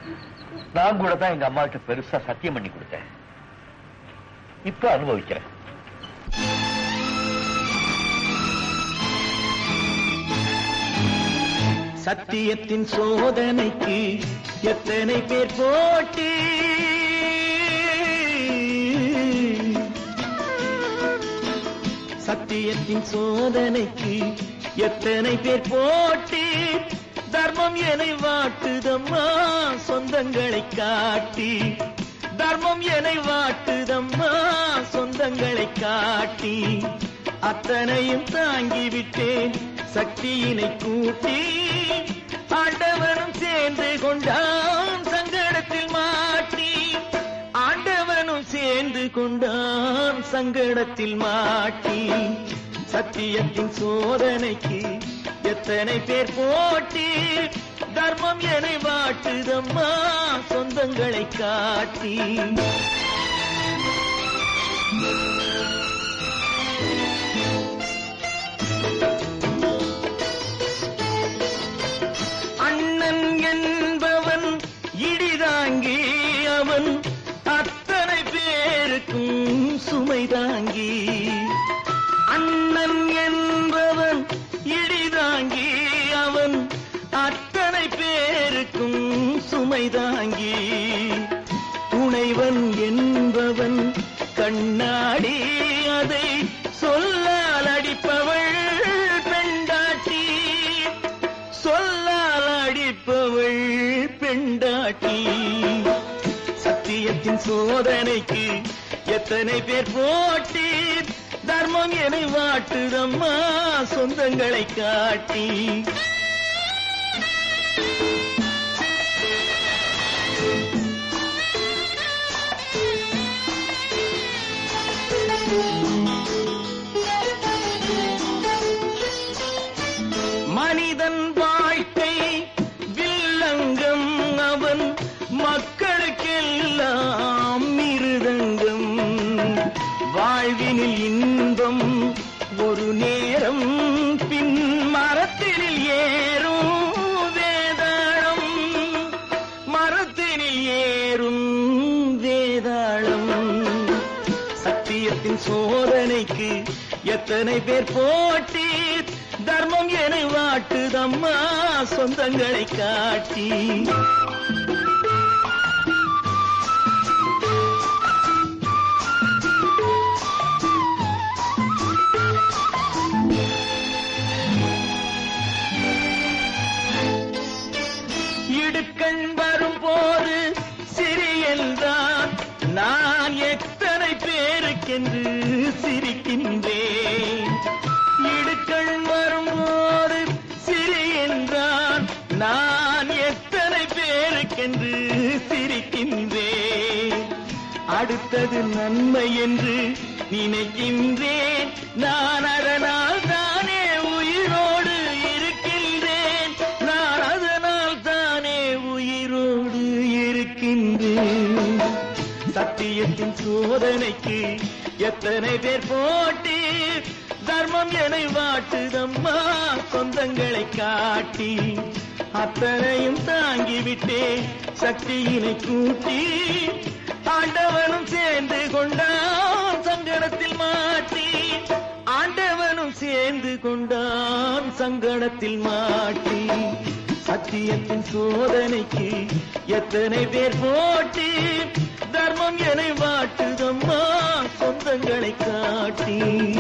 நான் கூட தான் எங்க அம்மா கிட்ட பெருசா சத்தியம் பண்ணி கொடுத்தேன் இப்ப அனுபவிக்கிறேன் சத்தியத்தின் சோதனைக்கு எத்தனை பேர் போட்டி சத்தியத்தின் சோதனைக்கு எத்தனை பேர் போட்டி தர்மம் எனை வாட்டுதம்மா சொந்தங்களை காட்டி தர்மம் எனை வாட்டுதம்மா சொந்தங்களை காட்டி அத்தனையும் தாங்கிவிட்டேன் சக்தியினை கூட்டி ஆண்டவனும் சேர்ந்து கொண்டான் சங்கடத்தில் மாட்டி ஆண்டவனும் சேர்ந்து கொண்டான் சங்கடத்தில் மாட்டி சத்தியத்தின் சோதனைக்கு எத்தனை பேர் போட்டி தர்மம் எனை வாட்டுதம்மா சொந்தங்களை காட்டி அண்ணன் என்பவன் இடிதாங்கி அவன் அத்தனை பேருக்கும் சுமை தாங்கி அண்ணன் என்பவன் இடிதாங்கி அவன் அத்தனை பேருக்கும் சுமை தாங்கி துணைவன் என்பவன் கண்ணாடி அதை சொல்லால் அடிப்பவள் பெண்டாட்டி சொல்லால் அடிப்பவள் பெண்டாட்டி சத்தியத்தின் சோதனைக்கு எத்தனை பேர் போட்டி தர்மம் என வாட்டுதம்மா சொந்தங்களை காட்டி மனிதன் வாழ்க்கை வில்லங்கம் அவன் மக்களுக்கெல்லாம் மிருதங்கம் வாழ்வினில் இன்பம் ஒரு நேரம் பின் மரத்தினில் ஏறும் வேதாளம் மரத்தினில் ஏறும் வேதாளம் சத்தியத்தின் சோதனைக்கு எத்தனை பேர் போட்டி தர்மம் என வாட்டுதம்மா சொந்தங்களை காட்டி இடுக்கண் வரும்போது சிறியல்தான் நான் எத்தனை பேருக்கென்று சிரிக்கின்றேன் இடுக்கண் வரும்போது சிறியென்றான் நான் எத்தனை பேருக்கென்று சிரிக்கின்றேன் அடுத்தது நன்மை என்று நினைக்கின்றேன் நான் அதனால் தானே உயிரோடு இருக்கின்றேன் நான் அதனால் தானே உயிரோடு இருக்கின்றேன் சத்தியத்தின் சோதனைக்கு எத்தனை பேர் போட்டி தர்மம் என வாட்டுதம்மா சொந்தங்களை காட்டி அத்தனையும் தாங்கிவிட்டேன் சக்தியினை கூட்டி ஆண்டவனும் சேர்ந்து கொண்டான் சங்கடத்தில் மாட்டி ஆண்டவனும் சேர்ந்து கொண்டான் சங்கடத்தில் மாட்டி சத்தியத்தின் சோதனைக்கு எத்தனை பேர் போட்டி தர்மம் என வாட்டுதம்மா சொந்தங்களை காட்டி